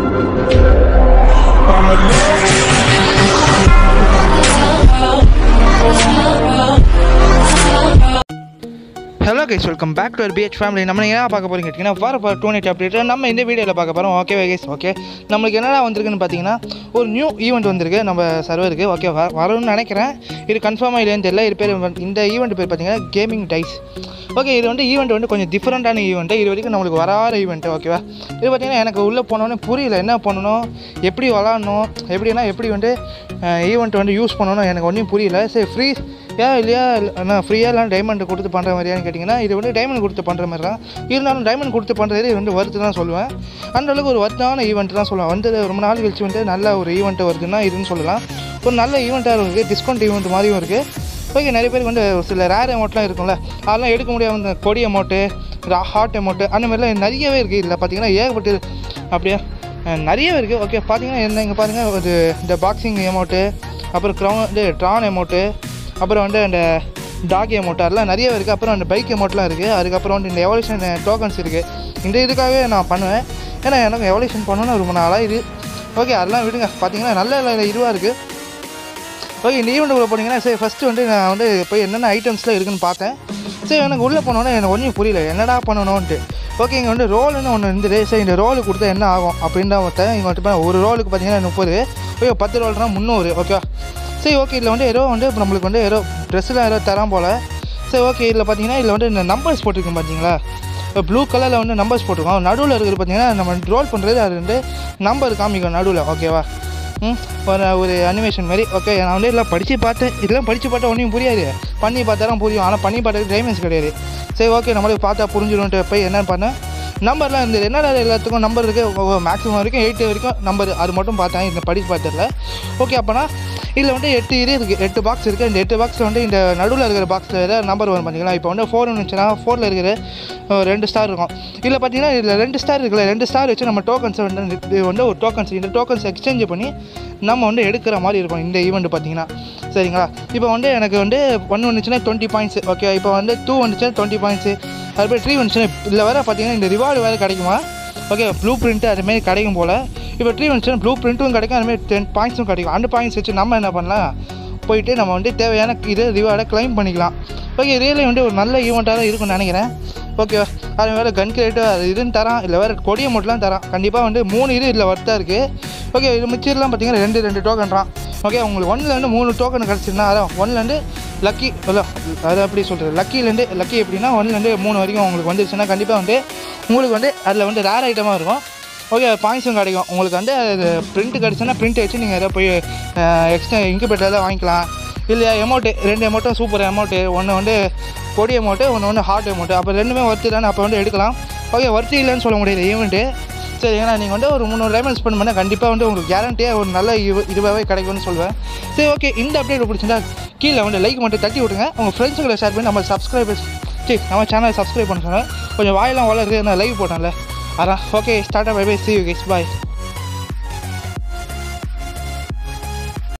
hello guys welcome back to PH family நம்ம என்ன பார்க்க போகிறீங்க கேட்டிங்கன்னா வர டூ நைட் அப்டேட் நம்ம இந்த வீடியோவில் பார்க்க போகிறோம் ஓகே கைஸ் ஓகே நம்மளுக்கு என்னடா வந்திருக்குன்னு பார்த்தீங்கன்னா ஒரு நியூ ஈவெண்ட் வந்திருக்கு நம்ம சர்வருக்கு ஓகே வ வரும்னு நினைக்கிறேன் இது கன்ஃபார்மாக இல்லையான்னு தெரியல இது பேர் வந்து- இந்த ஈவெண்ட் பேர் பார்த்தீங்கன்னா கேமிங் டைஸ் ஓகே இது வந்து ஈவெண்ட் வந்து கொஞ்சம் டிஃப்ரெண்ட்டான ஈவெண்ட்டு இது வரைக்கும் நம்மளுக்கு வராத ஈவெண்ட்டு ஓகேவா இது பார்த்தீங்கன்னா எனக்கு உள்ளே போனோன்னே புரியல என்ன பண்ணணும் எப்படி விளாடணும் எப்படின்னா எப்படி வந்து ஈவெண்ட் வந்து யூஸ் பண்ணணும் எனக்கு ஒன்றும் புரியல சரி ஃப்ரீ ஏன் இல்லையா நான் ஃப்ரீயாக இல்லை டைமண்ட் கொடுத்து பண்ணுற மாதிரியான்னு கேட்டிங்கன்னா இது வந்து டைமண்ட் கொடுத்து பண்ணுற மாதிரி தான் இருந்தாலும் டைமண்ட் கொடுத்து பண்ணுறது இது வந்து வருத்து தான் சொல்லுவேன் அந்த அளவுக்கு ஒரு வருத்தான ஈவெண்ட் தான் சொல்லுவேன் வந்து ரொம்ப நாள் கழிச்சு வந்து நல்ல ஒரு ஈவெண்ட் வருதுன்னா இதுன்னு சொல்லலாம் ஒரு நல்ல ஈவெண்ட்டாக இருக்குது டிஸ்கவுண்ட் ஈவெண்ட் மாதிரியும் இருக்குது ஓகே நிறைய பேருக்கு வந்து ஒரு சில ரேர் அமௌண்ட்லாம் இருக்கும்ல அதெல்லாம் எடுக்க முடியாம இந்த கொடி அமௌண்ட்டு ஹார்ட் அமௌண்ட்டு அந்த மாதிரிலாம் நிறையவே இருக்குது இதில் பார்த்தீங்கன்னா ஏகப்பட்டு அப்படியே அஹ், நிறையவே இருக்குது ஓகே பார்த்தீங்கன்னா என்ன இங்கே பாருங்கள் ஒரு இந்த பாக்ஸிங் அமௌண்ட்டு அப்புறம் க்ரௌன் இது ட்ரான் அமௌண்ட்டு அப்புறம் வந்து அந்த டாகி அமௌண்ட் அதெல்லாம் நிறைய இருக்குது அப்புறம் அந்த பைக் அமௌண்ட்லாம் இருக்குது அதுக்கப்புறம் வந்து இந்த எவல்யூஷன் டோக்கன்ஸ் இருக்குது இந்த இதுக்காகவே நான் பண்ணுவேன் ஏன்னா எனக்கு எவல்யூஷன் பண்ணணும்னு ரொம்ப நாளாக இது ஓகே அதெல்லாம் விடுங்க பார்த்தீங்கன்னா நல்ல நல்ல இதுவாக இருக்குது ஓகே இந்த ஈவெண்ட்டுக்குள்ளே போனீங்கன்னா சரி ஃபஸ்ட்டு வந்து நான் வந்து போய் என்னென்ன ஐட்டம்ஸ்லாம் இருக்குன்னு பார்த்தேன் சரி எனக்கு உள்ளே போனோன்னே எனக்கு ஒன்றும் புரியல என்னடா பண்ணணும்ன்ட்டு ஓகே இங்கே வந்து ரோலுன்னு ஒன்று இருந்தது சரி இந்த ரோலு கொடுத்தா என்ன ஆகும் அப்படின்னு தான் பார்த்தேன் இங்கே வந்து ஒரு ரோலுக்கு பார்த்தீங்கன்னா முப்பது ஓகே பத்து ரோல்னா முந்நூறு ஓகே சரி ஓகே இதில் வந்து ஏதோ வந்து இப்ப நம்மளுக்கு வந்து ஏதோ ட்ரெஸ்ஸெலாம் ஏதோ தரான் போல் சரி ஓகே இதில் பார்த்தீங்கன்னா இதில் வந்து இந்த நம்பர்ஸ் போட்டிருக்கோம் பார்த்தீங்களா இப்போ ப்ளூ கலரில் வந்து நம்பர்ஸ் போட்டிருக்கோம் நடுவில் இருக்கிறது பார்த்தீங்கன்னா நம்ம ரோல் பண்ணுறது அது வந்து நம்பர் காமிக்கும் நடுவில் ஓகேவா ம் ஒரு ஒரு அனிமேஷன் மாதிரி ஓகே நான் வந்து இதெல்லாம் படித்து பார்த்தேன் இதெல்லாம் படித்து பார்த்தா ஒன்றும் புரியாது பண்ணி பார்த்தா தான் புரியும் ஆனால் பண்ணி பார்த்ததுக்கு டைமென்ஸ் கிடையாது சரி ஓகே நம்மளுக்கு பார்த்தா புரிஞ்சிடும்ட்டு போய் என்ன பண்ணேன் நம்பர்லாம் இருந்தது என்னடா எல்லாத்துக்கும் நம்பர் இருக்குது மேக்ஸிமம் வரைக்கும் எயிட்டு வரைக்கும் நம்பர் அது மட்டும் பார்த்தேன் இந்த படித்து பார்த்ததில்ல ஓகே அப்போனா இதில் வந்து எட்டு இது இருக்குது எட்டு பாக்ஸ் இருக்குது இந்த எட்டு பாக்ஸில் வந்து இந்த நடுவில் இருக்கிற பாக்ஸில் ஏதாவது நம்பர் வரும் பார்த்தீங்களா இப்போ வந்து ஃபோர் இருந்துச்சுன்னா ஃபோரில் இருக்கிற அஹ், ரெண்டு ஸ்டார் இருக்கும் இதில் பார்த்தீங்கன்னா இதில் ரெண்டு ஸ்டார் இருக்குல்ல ரெண்டு ஸ்டார் வச்சு நம்ம டோக்கன்ஸை வந்து இது வந்து ஒரு டோக்கன்ஸ் இந்த டோக்கன்ஸ் எக்ஸ்சேஞ்ச் பண்ணி நம்ம வந்து எடுக்கிற மாதிரி இருக்கும் இந்த ஈவெண்ட் பார்த்தீங்கன்னா சரிங்களா இப்போ வந்து எனக்கு வந்து ஒன் வந்துச்சுன்னா டுவெண்ட்டி பாயிண்ட்ஸ் ஓகே இப்போ வந்து டூ வந்துச்சுன்னா டுவெண்ட்டி பாயிண்ட்ஸு அதுபோல் த்ரீ வந்துச்சுன்னா இதில் வேறு பார்த்தீங்கன்னா இந்த ரிவார்டு வேறு கிடைக்குமா ஓகே ப்ளூ பிரிண்ட்டு அதுமாரி கிடைக்கும் போல் இப்போ த்ரீ வந்துச்சுன்னா ப்ளூ பிரிண்ட்டும் கிடைக்கும் அதுமாரி டென் பாயிண்ட்ஸும் கிடைக்கும் அந்த பாயிண்ட்ஸ் வச்சு நம்ம என்ன பண்ணலாம் போயிட்டு நம்ம வந்து தேவையான இது ரிவார்டை க்ளைம் பண்ணிக்கலாம் ஓகே ரியலி வந்து ஒரு நல்ல ஈவெண்ட்டாக தான் இருக்கும்னு நினைக்கிறேன் ஓகேவா அது வேறு கன் கிரேட்டு அது இதுன்னு தரான் இல்லை வேறு கொடிய மட்டும்லாம் தரான் கண்டிப்பாக வந்து மூணு இது இதில் ஒர்த்தாக இருக்குது ஓகே இது மிச்சர்லாம் பார்த்தீங்கன்னா ரெண்டு ரெண்டு டோக்கன்றான் ஓகே உங்களுக்கு ஒன்லேருந்து மூணு டோக்கன் கிடச்சிருந்தா அதான் ஒன்லேருந்து லக்கி இல்லை அது எப்படி சொல்கிறது லக்கிலேருந்து லக்கி எப்படின்னா ஒன்லேருந்து மூணு வரைக்கும் உங்களுக்கு வந்துருச்சுன்னா கண்டிப்பாக வந்து உங்களுக்கு வந்து அதில் வந்து ரேர் ஐட்டமாக இருக்கும் ஓகே பாயிண்ட்ஸும் கிடைக்கும் உங்களுக்கு வந்து அது பிரிண்ட் கிடச்சுன்னா பிரிண்ட் வச்சு நீங்கள் எதாவது போய் எக்ஸ்ட்ரா இன்குபேட்டர் தான் வாங்கிக்கலாம் இல்லையா அமௌண்ட்டு ரெண்டு அமௌண்ட்டும் சூப்பர் அமௌண்ட்டு ஒன்று வந்து கொடி அமௌண்ட்டு ஒன்று வந்து ஹார்ட் அமௌண்ட்டு அப்போ ரெண்டுமே ஒர்த்து தானே அப்போ வந்து எடுக்கலாம் ஓகே ஒர்த்து இல்லைன்னு சொல்ல முடியாது ஈவெண்ட்டு சரி ஏன்னா நீங்கள் வந்து ஒரு முந்நூறு டைமண்ட் ஸ்பெண்ட் பண்ணால் கண்டிப்பாக வந்து உங்களுக்கு கேரண்டியாக ஒரு நல்ல இது இதுவாகவே கிடைக்கும்னு சொல்லுவேன் சரி ஓகே இந்த அப்டேட் பிடிச்சிருந்தா கீழே வந்து லைக் மட்டும் தட்டி விட்டுங்க உங்கள் ஃப்ரெண்ட்ஸுங்களை ஷேர் பண்ணி நம்ம சப்ஸ்கிரைபர்ஸ் சரி நம்ம சேனலை சப்ஸ்கிரைப் பண்ண சொன்னேன் கொஞ்சம் வாயெல்லாம் வளருது நான் லைவ் போட்டேன்ல அதான் okay start bye bye see you guys bye